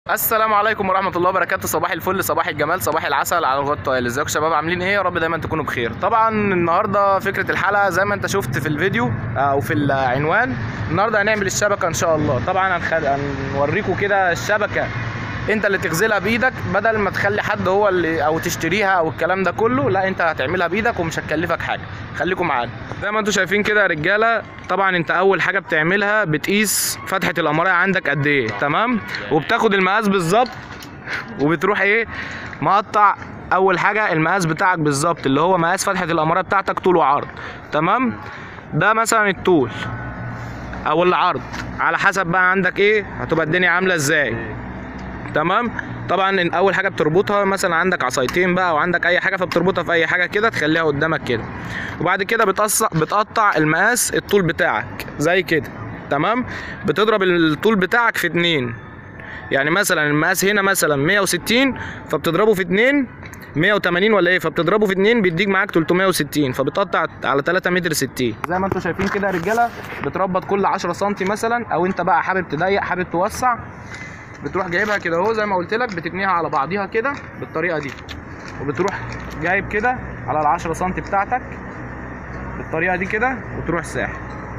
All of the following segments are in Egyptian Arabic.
السلام عليكم ورحمة الله وبركاته صباح الفل صباح الجمال صباح العسل على الغد طويل ازيكم يا شباب عاملين ايه يا رب دايما تكونوا بخير طبعا النهارده فكرة الحلقة زي ما انت شفت في الفيديو او في العنوان النهارده هنعمل الشبكة ان شاء الله طبعا هنخد... هنوريكم كده الشبكة انت اللي تغزلها بايدك بدل ما تخلي حد هو اللي او تشتريها او الكلام ده كله لا انت هتعملها بايدك ومش هتكلفك حاجه خليكم معانا زي ما انتم شايفين كده يا رجاله طبعا انت اول حاجه بتعملها بتقيس فتحه القمريه عندك قد ايه تمام وبتاخد المقاس بالظبط وبتروح ايه مقطع اول حاجه المقاس بتاعك بالظبط اللي هو مقاس فتحه القمريه بتاعتك طول وعرض تمام ده مثلا الطول او العرض على حسب بقى عندك ايه هتبقى الدنيا عامله ازاي تمام طبعا إن اول حاجه بتربطها مثلا عندك عصايتين بقى او عندك اي حاجه فبتربطها في اي حاجه كده تخليها قدامك كده وبعد كده بتقص بتقطع المقاس الطول بتاعك زي كده تمام بتضرب الطول بتاعك في اتنين يعني مثلا المقاس هنا مثلا 160 فبتضربه في اتنين 180 ولا ايه فبتضربه في اتنين بيديك معاك 360 فبتقطع على 3 متر 60 زي ما انتم شايفين كده يا رجاله بتربط كل 10 سم مثلا او انت بقى حابب تضيق حابب توسع بتروح جايبها كده اهو زي ما قلت لك بتتنيها على بعضيها كده بالطريقه دي وبتروح جايب كده على ال 10 سم بتاعتك بالطريقه دي كده وتروح ساحب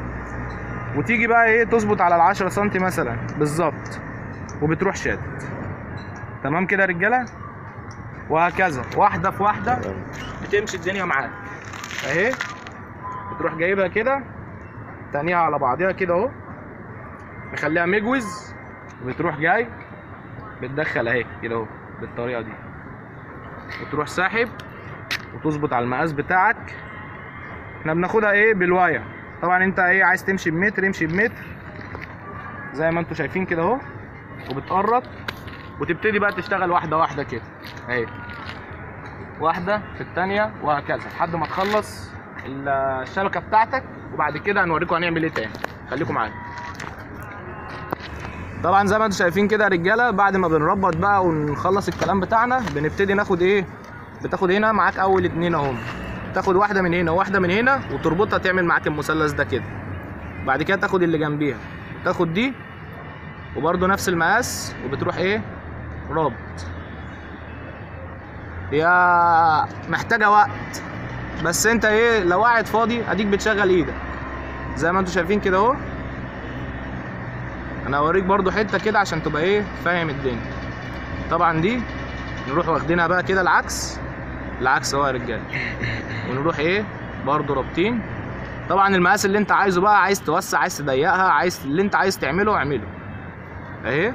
وتيجي بقى ايه تظبط على ال 10 سم مثلا بالظبط وبتروح شاد تمام كده يا رجاله وهكذا واحده في واحده بتمشي الدنيا معاك اهي بتروح جايبها كده تانيها على بعضيها كده اهو مخليها مجوز بتروح جاي بتدخل اهي كده اهو بالطريقه دي وتروح ساحب وتظبط على المقاس بتاعك احنا بناخدها ايه بالواير طبعا انت ايه عايز تمشي بمتر امشي بمتر زي ما انتوا شايفين كده اهو وبتقرط وتبتدي بقى تشتغل واحده واحده كده اهي واحده في الثانيه وهكذا لحد ما تخلص الشبكه بتاعتك وبعد كده هنوريكم هنعمل ايه تاني خليكم معانا طبعا زي ما انتم شايفين كده يا رجاله بعد ما بنربط بقى ونخلص الكلام بتاعنا بنبتدي ناخد ايه بتاخد هنا معاك اول اتنين اهم تاخد واحده من هنا وواحده من هنا وتربطها تعمل معاك المثلث ده كده بعد كده تاخد اللي جنبيها تاخد دي وبرده نفس المقاس وبتروح ايه رابط هي محتاجه وقت بس انت ايه لو قاعد فاضي اديك بتشغل ايدك زي ما انتم شايفين كده اهو انا هوريك برضو حته كده عشان تبقى ايه فاهم الدنيا طبعا دي نروح واخدينها بقى كده العكس العكس اهو يا رجاله ونروح ايه برضو رابطين طبعا المقاس اللي انت عايزه بقى عايز توسع عايز تضيقها عايز اللي انت عايز تعمله اعمله اهي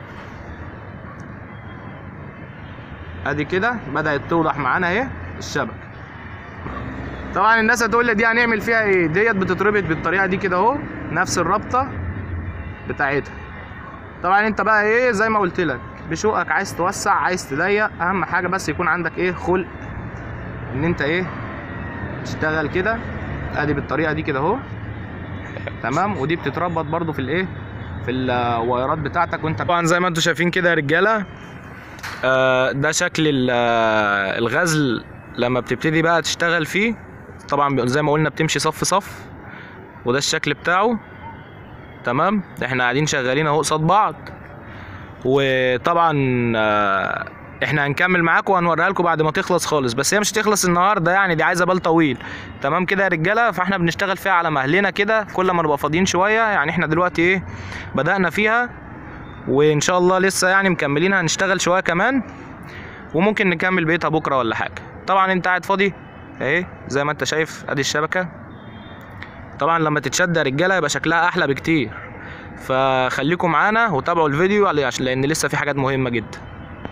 ادي كده بدات توضح معانا اهي الشبكه طبعا الناس هتقول لي دي هنعمل فيها ايه ديت بتتربط بالطريقه دي كده اهو نفس الرابطه بتاعتها طبعا انت بقى ايه زي ما قلت لك بشوقك عايز توسع عايز تضيق اهم حاجه بس يكون عندك ايه خلق ان انت ايه تشتغل كده ادي بالطريقه دي كده اهو تمام ودي بتتربط برضو في الايه في الوايرات بتاعتك وانت طبعا زي ما انتم شايفين كده يا رجاله آه ده شكل الغزل لما بتبتدي بقى تشتغل فيه طبعا زي ما قلنا بتمشي صف صف وده الشكل بتاعه تمام احنا قاعدين شغالين اهو قصاد بعض وطبعا احنا هنكمل معاكم وهنوريها لكم بعد ما تخلص خالص بس هي مش هتخلص النهارده يعني دي عايزه بال طويل تمام كده يا رجاله فاحنا بنشتغل فيها على مهلنا كده كل ما نبقى فاضيين شويه يعني احنا دلوقتي ايه بدانا فيها وان شاء الله لسه يعني مكملين هنشتغل شويه كمان وممكن نكمل بيتها بكره ولا حاجه طبعا انت قاعد فاضي اهي زي ما انت شايف ادي الشبكه طبعا لما تتشد يا رجاله يبقى شكلها احلى بكتير فخليكم معانا وتابعوا الفيديو عشان لان لسه في حاجات مهمه جدا